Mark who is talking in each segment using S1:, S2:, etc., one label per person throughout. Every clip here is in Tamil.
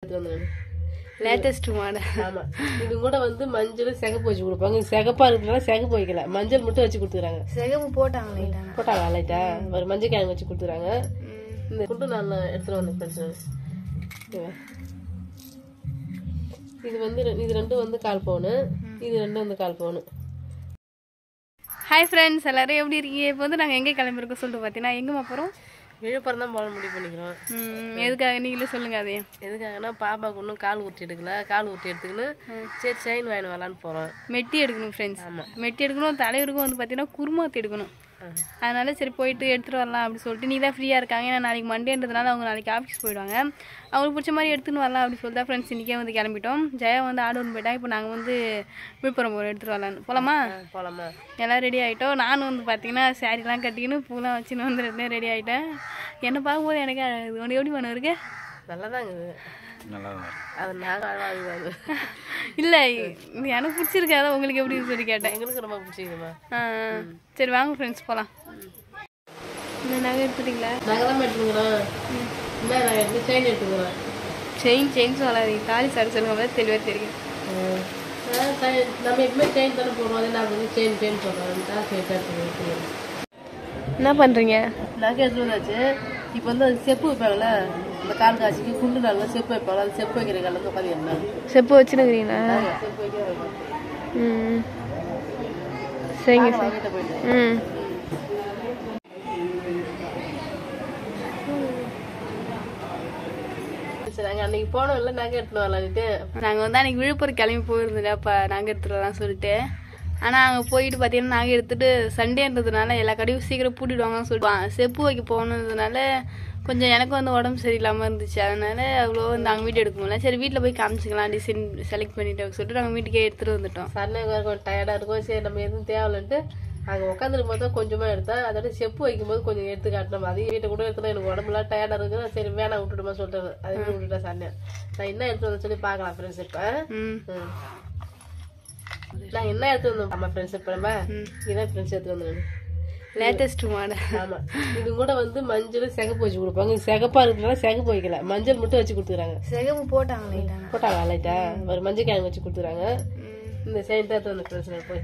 S1: வந்து
S2: லேட்டஸ்ட் மாடல்
S1: ஆமா இது கூட வந்து மஞ்சள் சிகப்பு வச்சு கொடுப்பாங்க இது சிகப்பா இருக்கிறதுனால சிகப்பு வைக்கல மஞ்சள் மட்டும் வச்சு கொடுத்துறாங்க
S2: சிகப்பு போட்டாங்க லைட்டான
S1: போட்டாங்க லைட்டா ஒரு மஞ்சள் கிழங்கு வச்சு கொடுத்துறாங்க இந்த குண்டு நான் எடுத்துட்டு வந்தேன் பிரச்சனை இது வந்து ரெ- இது ரெண்டும் வந்து கால் பவுனு இது ரெண்டும் வந்து கால் பவுனு
S2: ஹாய் ஃப்ரெண்ட்ஸ் எல்லாரும் எப்படி இருக்கீங்க இப்போ வந்து நாங்கள் எங்கே கிளம்பிருக்கோம் சொல்லிட்டு பார்த்தீங்கன்னா எங்கேம்மா போகிறோம்
S1: விழுப்புரம் தான் போக முடிவு பண்ணிக்கிறோம்
S2: எதுக்காக நீங்களே சொல்லுங்க அதையும்
S1: எதுக்காகனா பாப்பாவுக்கு இன்னும் கால் ஊட்டி எடுக்கல கால் ஊட்டி எடுத்துக்கின்னு சரி செயின் வாங்கி வரலான்னு போகிறோம்
S2: மெட்டி எடுக்கணும் ஃப்ரெண்ட்ஸ் மெட்டி எடுக்கணும் தலைவருக்கும் வந்து பார்த்தீங்கன்னா குருமாத்து எடுக்கணும் அதனால சரி போயிட்டு எடுத்துகிட்டு வரலாம் அப்படி சொல்லிட்டு நீ தான் ஃப்ரீயாக இருக்காங்க ஏன்னா நாளைக்கு மண்டேன்றதுனால அவங்க நாளைக்கு ஆஃபீஸ் போயிடுவாங்க அவங்களுக்கு பிடிச்ச மாதிரி எடுத்துன்னு வரலாம் அப்படி சொல்லிட்டு ஃப்ரெண்ட்ஸ் இன்றைக்கே வந்து கிளம்பிட்டோம் ஜெயா வந்து ஆடோன்னு போயிட்டாங்க இப்போ நாங்கள் வந்து விழுப்புரம் போகிறோம் எடுத்துகிட்டு வரலான்னு போகலாமா
S1: போகலாமா
S2: எல்லாம் ரெடி ஆகிட்டோம் நானும் வந்து பார்த்தீங்கன்னா சாரீலாம் கட்டிக்கின்னு பூலாம் வச்சுன்னு வந்து ரெண்டு ரெடி ஆகிட்டேன் என்னை பார்க்கும்போது எனக்கு இது ஒன்று எப்படி பண்ண இருக்கு
S1: நல்லாதாங்க இது அது நாங்கள் அழகாக
S2: இல்லை எனக்கு பிடிச்சிருக்கு அதான் உங்களுக்கு எப்படி சொல்லி கேட்டேன்
S1: எங்களுக்கு ரொம்ப பிடிச்சிக்குதுமா
S2: ஆ, சரி வாங்க ஃப்ரெண்ட்ஸ் போகலாம் இந்த நகை எடுத்துட்டீங்களா
S1: நாங்கள் தான் எடுத்துக்கிறோம் என்ன நான் எடுத்து செயின் எடுத்துக்கிறோம்
S2: செயின் செயின் சொல்லாதீங்க தாலி சாரி சொல்லுங்க போது தெளிவாக தெரியும்
S1: நம்ம எப்பவுமே செயின் தானே போடுவோம் அதே நான் வந்து செயின் செயின் போடுறோம் தான் செயின் எடுத்துக்கிறோம்
S2: என்ன பண்ணுறீங்க
S1: நகை எடுத்து வந்தாச்சு இப்போ வந்து அது செப்பு வைப்பாங்கல்ல இந்த கால் காட்சிக்கு குண்டு நாள் செப்பு வைப்பாங்க அது செப்பு வைக்கிற காலம் பார்த்தீங்கன்னா
S2: செப்பு வச்சுனுக்குறீங்களா
S1: செப்பு வைக்க
S2: ம் சரிங்க சார்
S1: வாங்கிட்டு போயிட்டு
S2: ம்
S1: சரி நாங்கள் அன்னைக்கு போனோம் இல்லை நகை எடுத்துன்னு வரலான்ட்டு
S2: நாங்கள் வந்து அன்றைக்கி விழுப்புரம் கிளம்பி போயிருந்தோம் அப்போ நாங்கள் எடுத்துகிட்டு வரலாம் சொல்லிட்டு ஆனால் அங்கே போயிட்டு பார்த்தீங்கன்னா நாங்கள் எடுத்துகிட்டு சண்டேன்றதுனால எல்லா கடையும் சீக்கிரம் பூட்டிடுவாங்கன்னு சொல்லிட்டு செப்பு வைக்க போனதுனால கொஞ்சம் எனக்கு வந்து உடம்பு சரியில்லாமல் இருந்துச்சு அதனால அவ்வளோ வந்து அங்கே வீடியோ எடுக்க முடியல சரி வீட்டில் போய் காமிச்சிக்கலாம் டிசைன் செலக்ட் பண்ணிட்டு சொல்லிட்டு நாங்கள் வீட்டுக்கே எடுத்துகிட்டு வந்துட்டோம்
S1: சண்டை கொஞ்சம் டயர்டாக இருக்கும் சரி நம்ம எதுவும் தேவையில்லைன்ட்டு அங்கே உட்காந்துருக்கும் போது தான் கொஞ்சமாக எடுத்தேன் அதோட செப்பு வைக்கும்போது கொஞ்சம் எடுத்து காட்டினோம் அதையும் வீட்டை கூட எடுத்துனா எனக்கு உடம்புலாம் டயர்டாக இருக்குது சரி வேணாம் விட்டுடுமா சொல்லிட்டு அதையும் விட்டுட்டேன் சண்டை நான் என்ன எடுத்து வந்தேன் சொல்லி பார்க்கலாம் ஃப்ரெண்ட்ஸ் இப்போ
S2: ம்
S1: ம். நான் என்ன எடுத்து வந்தோம் ஆமாம் ஃப்ரெண்ட்ஸ் இப்போ நம்ம இதான் ஃப்ரெண்ட்ஸ் எடுத்து வந்தேன்
S2: லேட்டஸ்ட் மாடல்
S1: ஆமா இது கூட வந்து மஞ்சள் சிகப்பு வச்சு கொடுப்பாங்க இது சிகப்பா இருக்கிறதுனால சிகப்பு வைக்கல மஞ்சள் மட்டும் வச்சு கொடுத்துறாங்க
S2: சிகப்பு போட்டாங்க லைட்டான
S1: போட்டாங்க லைட்டா ஒரு மஞ்சள் கிழங்கு வச்சு கொடுத்துறாங்க இந்த செயின் தான் வந்து பிரச்சனை போய்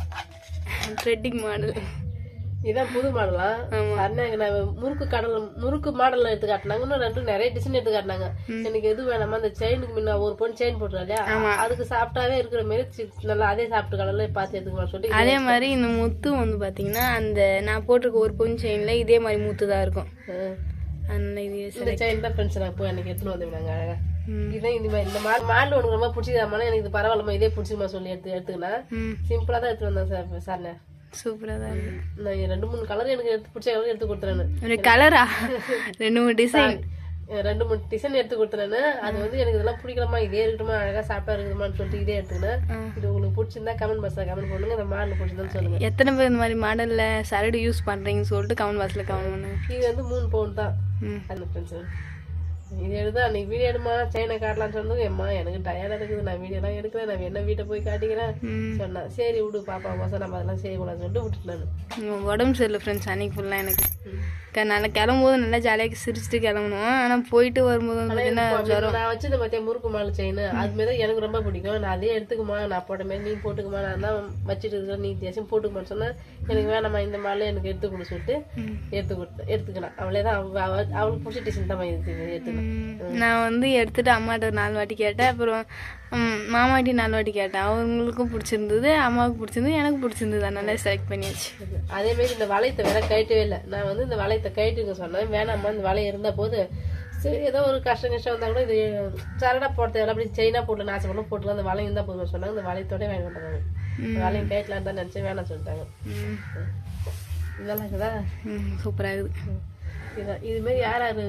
S2: த்ரெட்டிங் மாடல்
S1: இதான் புது மாடலா அண்ணாங்க நான் முறுக்கு கடல் முறுக்கு மாடல்ல எடுத்து காட்டினாங்க இன்னும் ரெண்டும் நிறைய டிசைன் எடுத்து காட்டினாங்க எனக்கு எது வேணாமா அந்த செயினுக்கு முன்ன ஒரு பொண்ணு செயின் போட்டுறா இல்லையா அதுக்கு சாப்பிட்டாவே இருக்கிற மாதிரி சி- நல்லா அதே சாப்பிட்டு கடல பார்த்து எடுத்துக்கலாம் சொல்லி
S2: அதே மாதிரி இந்த முத்து வந்து பார்த்தீங்கன்னா அந்த நான் போட்டிருக்க ஒரு பொன் செயினில் இதே மாதிரி முத்து தான் இருக்கும்
S1: ம்.
S2: அதனால இது
S1: இந்த செயின் தான் ஃப்ரெண்ட்ஸ் நான் போய் அன்னைக்கு எடுத்துன்னு வந்து விடாங்க அழகா
S2: ம்.
S1: இதான் இந்த மாதிரி இந்த மாடல் மாடல் உனக்கு ரொம்ப பிடிச்சதாமா எனக்கு இது பரவாயில்லமா இதே பிடிச்சிமா சொல்லி எடுத்து எடுத்துக்கினேன்
S2: ம்
S1: சிம்பிளா தான் எடுத்து வந்தேன் சார் சார்
S2: சூப்பராக தான் இருக்கு
S1: நான் இங்க ரெண்டு மூணு கலர் எனக்கு எடுத்து பிடிச்ச கலர் எடுத்து கொடுத்துறேன்
S2: ஒரு கலரா ரெண்டு மூணு டிசைன்
S1: ரெண்டு மூணு டிசைன் எடுத்து கொடுத்துறேன் அது வந்து எனக்கு இதெல்லாம் பிடிக்கலாமா இதே இருக்கட்டுமா அழகா சாப்பிட்டா இருக்குதுமான்னு சொல்லிட்டு இதே எடுத்துக்கினேன் இது உங்களுக்கு பிடிச்சிருந்தா கமெண்ட் பாக்ஸ்ல கமெண்ட் பண்ணுங்க இந்த மாடல் பிடிச்சிருந்தான்னு சொல்லுங்க
S2: எத்தனை பேர் இந்த மாதிரி மாடல்ல சரடு யூஸ் பண்றீங்கன்னு சொல்லிட்டு கமெண்ட் பாக்ஸ்ல கமெண்ட் பண்ணுங்க
S1: இது வந்து மூணு பவுன் தான்
S2: ம்.
S1: அந்த ஃப்ரெண்ட்ஸ் இது எடுத்து அன்னைக்கு வீடியோ எடுமா சைனை காட்டலாம்னு சொன்னது எம்மா எனக்கு டயர்டா இருக்குது நான் வீடியோலாம் எடுக்கிறேன் நான் என்ன வீட்டை போய் காட்டிக்கிறேன்
S2: ம்.
S1: சொன்னா சரி விடு பாப்பா கோசம் நம்ம அதெல்லாம் செய்யக்கூடாதுன்னு சொல்லிட்டு விட்டுட்டு நான்
S2: உங்க உடம்பு சரியில்லை ஃப்ரெண்ட்ஸ் அன்னைக்கு ஃபுல்லாக எனக்கு க- நல்லா கிளம்பும்போது நல்லா ஜாலியாக சிரிச்சுட்டு கிளம்பணும் ஆனால் போயிட்டு வரும்போது வந்து பார்த்தீங்கன்னா
S1: நான் வச்சிருந்த மத்திய முறுக்கு மாலை செயின் அது மாரி தான் எனக்கு ரொம்ப பிடிக்கும் நான் அதே எடுத்துக்குமா நான் போட்ட மாரி நீ போட்டுக்குமா நான் தான் வச்சுட்டு இருக்கிறேன் நீ தேசம் போட்டுக்குமான்னு சொன்னா எனக்கு வேணாம்மா இந்த மாலை எனக்கு எடுத்து கொடு சொல்லிட்டு எடுத்து கொடுத்து எடுத்துக்கினான் அவளே தான் அவ அவ- அவளுக்கு பிடிச்ச டிசைன் தான் எடுத்து எடுத்துக்கணும்
S2: ம், நான் வந்து எடுத்துட்டு அம்மாட்ட ஒரு நாலு வாட்டி கேட்டேன் அப்புறம் ம், மாமாட்டி நாலு வாட்டி கேட்டேன் அவங்களுக்கும் பிடிச்சிருந்தது அம்மாவுக்கு பிடிச்சிருந்தது எனக்கு பிடிச்சிருந்தது அதனால செலக்ட் பண்ணியாச்சு
S1: அதே மாதிரி இந்த வளையத்தை வேற கழட்டவே இல்லை நான் வந்து இந்த வளையத்தை கழட்டுங்க சொன்னேன் வேணாம்மா இந்த வளையம் இருந்த போது சரி ஏதோ ஒரு கஷ்டம் கஷ்டம் வந்தா கூட இது சரடா போட்டு அப்படி செயினா போட்டு நாசம் பண்ண போட்டுக்கலாம் அந்த வளையம் தான் போதும் சொன்னாங்க இந்த வளையத்தோட வேணாம் பண்ணாங்க வளையம் கழட்டலான்னு தான் நினைச்சேன் வேணாம் சொல்லிட்டாங்க
S2: ம்
S1: இதெல்லாம் இருக்குதா
S2: ம் சூப்பராக இருக்குது
S1: இதான் இது மாதிரி யார் யாரு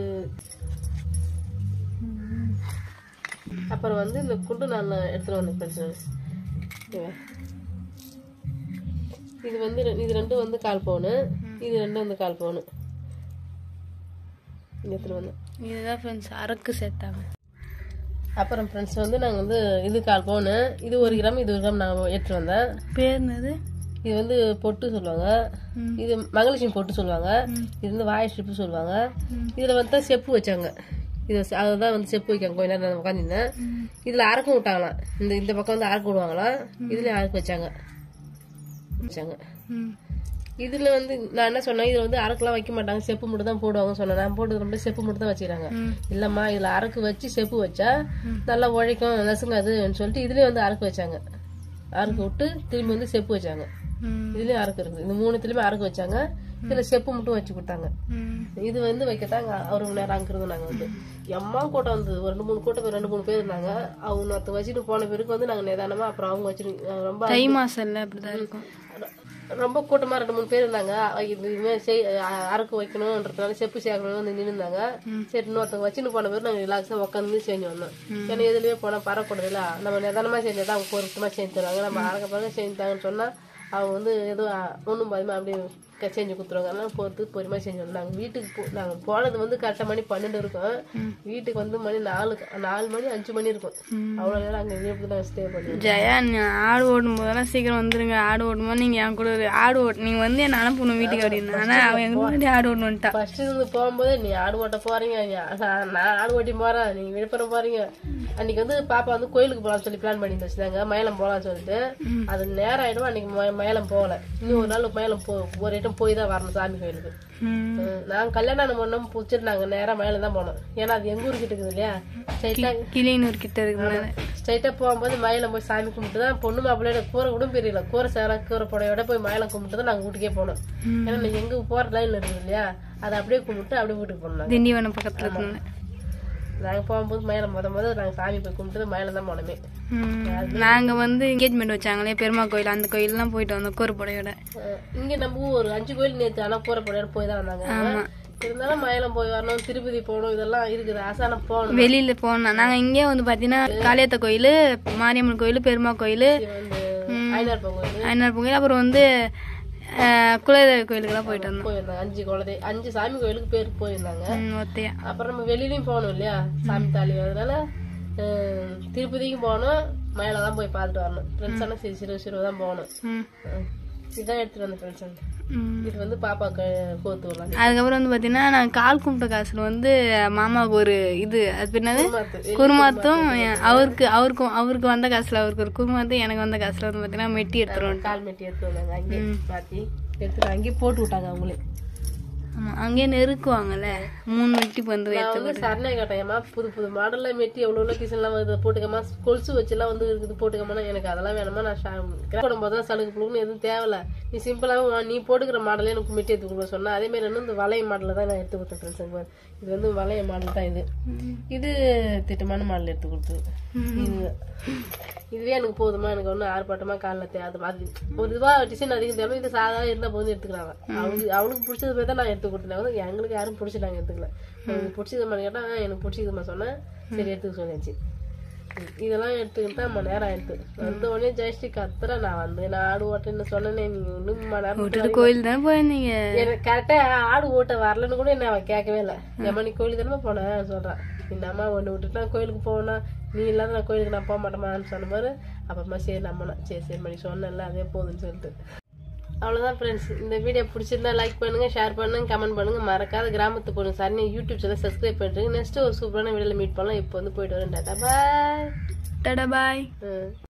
S1: அப்புறம் வந்து இந்த குண்டு நான் எடுத்துட்டு வந்த பிரச்சனை இவன். இது வந்து ரெ- இது ரெண்டும் வந்து கால் பவுனு இது ரெண்டும் வந்து கால் பவுனு இங்க எடுத்துட்டு வந்தேன்
S2: இதுதான் ஃப்ரெண்ட்ஸ் அரக்கு சேர்த்தாங்க
S1: அப்புறம் ஃப்ரெண்ட்ஸ் வந்து நாங்கள் வந்து இது கால் பவுனு இது ஒரு கிராம் இது ஒரு கிராம் நான் எடுத்துட்டு வந்தேன்
S2: பேர் என்னது
S1: இது வந்து பொட்டு சொல்லுவாங்க
S2: ம்.
S1: இது மங்களலட்சுமி பொட்டு சொல்லுவாங்க இது வந்து வாய் ஸ்ட்ரிப்பு சொல்லுவாங்க இதுல வந்து செப்பு வச்சாங்க இது வச்சு- அதுதான் வந்து செப்பு வைக்காங்க கொஞ்ச நேரம் நான் உட்காந்துருந்தேன் இதுல அறக்கும் விட்டாங்களாம் இந்த இந்த பக்கம் வந்து அறக்கு விடுவாங்களாம் இதுலயும் அறக்கு வச்சாங்க வச்சாங்க
S2: ம்
S1: இதுல வந்து நான் என்ன சொன்னேன் இதுல வந்து அறக்குலாம் வைக்க மாட்டாங்க செப்பு மட்டும் தான் போடுவாங்க சொன்னேன் நான் போட்டு ரொம்ப செப்பு மட்டும் தான் வச்சுக்கிறாங்க
S2: ம்.
S1: இல்லம்மா இதுல அறக்கு வச்சு செப்பு வச்சா நல்லா உழைக்கும் நசுங்காதுன்னு சொல்லிட்டு இதுலயும் வந்து அறக்கு வச்சாங்க அறக்கு விட்டு திரும்பி வந்து செப்பு வச்சாங்க
S2: ம்
S1: இதுலயும் அறக்கு இருக்குது இந்த மூணுத்துலயுமே அறக்கு வச்சாங்க இதுல செப்பு மட்டும் வச்சு கொடுத்தாங்க
S2: ம்
S1: இது வந்து வைக்கத்தாங்க ஒரு மணி நேரம் அங்க இருந்தோம் நாங்க வந்து எம்மா கூட்டம் வந்தது ஒரு ரெண்டு மூணு கூட்டம் பேர் ரெண்டு மூணு பேர் இருந்தாங்க அவங்க ஒருத்தர் வச்சுட்டு போன பிறகு வந்து நாங்க நிதானமா அப்புறம் அவங்க வச்சுட்டு அஹ் ரொம்ப
S2: தை மாசம்ல அப்படிதான் இருக்கும்
S1: ரொம்ப கூட்டமா ரெண்டு மூணு பேர் இருந்தாங்க அஹ் இது இதுமாதிரி செய் அஹ் அறக்கு வைக்கணும்ன்றதுனால செப்பு சேர்க்கணும் வந்து நின்றுந்தாங்க சரி இன்னொருத்தவங்க வச்சுன்னு போன பிறகு நாங்க ரிலாக்ஸா உட்காந்து செஞ்சு வந்தோம் ஏன்னா எதுலயே போனா பரக்கூடாதுல நம்ம நிதானமா செஞ்சதான் அவங்க பொருத்தமா செஞ்சு தருவாங்க நம்ம அறக்க பிறகு செஞ்சுட்டாங்கன்னு சொன்னா அவங்க வந்து ஏதோ ஒன்றும் பயமா அப்படியே க- செஞ்சு கொடுத்துருவாங்க அதெல்லாம் பொறுத்து பொறுமையாக செஞ்சு வந்தோம் நாங்கள் வீட்டுக்கு போ நாங்கள் போனது வந்து கரெக்டாக மணி பன்னெண்டு இருக்கும் வீட்டுக்கு வந்து மணி நாலு நாலு மணி அஞ்சு மணி இருக்கும் அவ்வளோ நேரம் அங்கே வீட்டுக்கு நாங்கள் ஸ்டே பண்ணுவோம்
S2: ஜெயா நீ ஆடு ஓடும் போதெல்லாம் சீக்கிரம் வந்துருங்க ஆடு ஓடும்போது நீங்க என் கூட ஒரு ஆடு ஓட்டு நீங்க வந்து என்ன அனுப்பணும் வீட்டுக்கு அப்படின்னு ஆனா அவன் எங்க முன்னாடி ஆடு ஓடணும் வந்துட்டா
S1: ஃபர்ஸ்ட் இருந்து போகும்போது நீ ஆடு ஓட்ட போறீங்க ஞா- நான் நான் ஆடு ஓட்டி போறேன் நீங்க விழுப்புரம் போறீங்க அன்னைக்கு வந்து பாப்பா வந்து கோயிலுக்கு போகலாம்னு சொல்லி பிளான் பண்ணி வச்சிருந்தாங்க மயிலம் போகலாம்னு சொல்லிட்டு அது நேரம் ஆயிடும் அன்னைக்கு ம- மயிலம் போகல இன்னும் ஒரு நாள் மயிலம் போ ஒரு இடம் போய் தான் வரணும் சாமி கோயிலுக்கு
S2: ம்.
S1: ம், நாங்க கல்யாணம் பண்ணோம் பிடிச்சிருந்தாங்க நேரா மயிலம் தான் போனோம் ஏன்னா அது எங்க ஊருக்கு இருக்குது இல்லையா ஸ்ட்ரைட்டா
S2: கிளியனூர் கிட்ட இருக்கிறதுனால
S1: ஸ்ட்ரைட்டா போகும்போது மயிலம் போய் சாமி கும்பிட்டு தான் பொண்ணு மாப்பிள்ளையோட கூரை கூட பெரியல கூரை சேர கூரை புடையோட போய் மயிலம் கும்பிட்டு தான் நாங்க வீட்டுக்கே போனோம் ஏன்னா நீங்க எங்க போற லைன்ல இருக்குது இல்லையா அதை அப்படியே கும்பிட்டு அப்படியே வீட்டுக்கு போனோம் நாங்க.
S2: திண்டிவனம் பக்கத்துல இருக்கனால
S1: நாங்க போகும்போது மயிலம் முத முத நாங்க சாமி போய் கும்பிட்டு மயிலம் தான் போனோமே
S2: ம். நாங்க வந்து என்கேஜ்மெண்ட் வச்சாங்களே பெருமா கோயில் அந்த கோயிலெல்லாம் போயிட்டு வந்தோம் கூறுபடையோட
S1: அஹ் இங்க நம்ம ஊர் ஒரு அஞ்சு கோயில் நேத்து ஆனா கூரை புடையோட போய் தான் வந்தாங்க இருந்தாலும் மயிலம் போய் வரணும் திருப்பதி போகணும் இதெல்லாம் இருக்குது ஆசானம் போகணும்
S2: வெளியில போனோம் நாங்க இங்கே வந்து பாத்தீங்கன்னா காளியத்த கோயில் மாரியம்மன் கோயில் பெருமா கோயில்
S1: இது வந்து ஐநார் கோயில்
S2: ஐநார் கோயில் அப்புறம் வந்து அஹ், குலதெய்வ கோயிலுக்கெல்லாம் போயிட்டு வந்தோம்
S1: போயிருந்தாங்க அஞ்சு குழந்தை அஞ்சு சாமி கோயிலுக்கு பேருக்கு போயிருந்தாங்க
S2: ம், ஒத்தையா
S1: அப்புறம் நம்ம வெளியிலயும் போகணும் இல்லையா சாமி தாலி அதனால அஹ், திருப்பதிக்கும் போகணும் மயில தான் போய் பார்த்துட்டு வரணும் ஃப்ரெண்ட்ஸ் எல்லாம் சிறு சிறு சிறு தான் போகணும்
S2: ம்
S1: அஹ், இதான் எடுத்துட்டு வந்த ஃப்ரெண்ட்ஸ்
S2: ம்
S1: இது வந்து பாப்பாக்கு கோத்து விடலாம்
S2: அதுக்கப்புறம் வந்து பாத்தீங்கன்னா நான் கால் கும்பிட்ட காசுல வந்து மாமாவுக்கு ஒரு இது அது பேர் என்னது
S1: குருமாத்து.
S2: குருமாத்தும் அவருக்கு அவருக்கும் அவருக்கு வந்த காசுல அவருக்கு ஒரு குருமாத்து எனக்கு வந்த காசுல வந்து பாத்தீங்கன்னா மெட்டி எடுத்துருவோம்
S1: கால் மெட்டி எடுத்து வந்தாங்க அங்கே மாத்தி எடுத்துட்டு அங்கேயே போட்டு விட்டாங்க அவங்களே
S2: ஆமா அங்கேயே நெருக்குவாங்கல்ல மூணு மெட்டி வந்து
S1: நான் வந்து சரணை கேட்டேன் ஏம்மா புது புது மாடல்ல மெட்டி எவ்வளோ எவ்வளோ கிச்சன்லாம் வருது போட்டுக்கமா கொலுசு வச்சுலாம் வந்து இருக்குது போட்டுக்கமா எனக்கு அதெல்லாம் வேணுமா நான் ஷா- போடும் போது தான் சலுக்கு புழுன்னு எதுவும் தேவையில்ல நீ சிம்பிளாக நீ போட்டுக்கிற மாடலே எனக்கு மெட்டி எடுத்து கொடுக்க சொன்னா அதே மாதிரி வந்து இந்த வளைய மாடலில் தான் நான் எடுத்து கொடுத்தேன் ஃப்ரெண்ட்ஸுக்கு இது வந்து வளைய மாடல் தான் இது இது திட்டமான மாடல் எடுத்து கொடுத்தது இது இதுவே எனக்கு போதுமா எனக்கு ஒன்றும் ஆர்ப்பாட்டமா காலில் தேவை அது ஒரு இதுவா டிசைன் அதிகம் தேவை இது சாதாரண இருந்தால் போதும் எடுத்துக்கிறாங்க அவனுக்கு அவனுக்கு பிடிச்சது போய் தான் நான் எடுத்து கொடுத்தேன் வந்து எங்களுக்கு யாரும் பிடிச்சி நாங்கள் எடுத்துக்கல எனக்கு பிடிச்சதுமா கேட்டா "ஆ, எனக்கு பிடிச்சதுமா சொன்னேன் சரி எடுத்துக்க சொல்லியாச்சு இதெல்லாம் எடுத்துக்கிட்டு தான் மணி நேரம் ஆயிடுது வந்த உடனே ஜெயஸ்ரீ கத்துற நான் வந்து நான் ஆடு ஓட்டேன்னு சொன்னேனே நீங்க இன்னும் மணி நேரம்
S2: விட்டுட்டு கோயில் தானே போயிருந்தீங்க
S1: எனக்கு கரெக்டா ஆடு ஓட்ட வரலன்னு கூட என்ன அவன் கேட்கவே இல்லை ஏமா நீ கோயிலுக்கு தானே போனேன் சொல்றான் என்னம்மா ஒன்று விட்டுட்டு நான் கோயிலுக்கு போனா நீ இல்லாத நான் கோயிலுக்கு நான் போக மாட்டேமான்னு சொன்ன மாதிரி அப்புறமா சரி நம்பினா சரி சரி மணி சொன்னேன்ல அதே போதுன்னு சொல்லிட்டு அவ்வளோதான் ஃப்ரெண்ட்ஸ் இந்த வீடியோ பிடிச்சிருந்தா லைக் பண்ணுங்க ஷேர் பண்ணுங்க கமெண்ட் பண்ணுங்க மறக்காத கிராமத்து பொண்ணு சார் யூடியூப் சேனல் சப்ஸ்கிரைப் பண்ணிட்டு நெக்ஸ்ட் ஒரு சூப்பரான வீடியோவில் மீட் பண்ணலாம் இப்போ வந்து போயிட்டு வரேன் டாட்டா பாய்
S2: டடா பாய்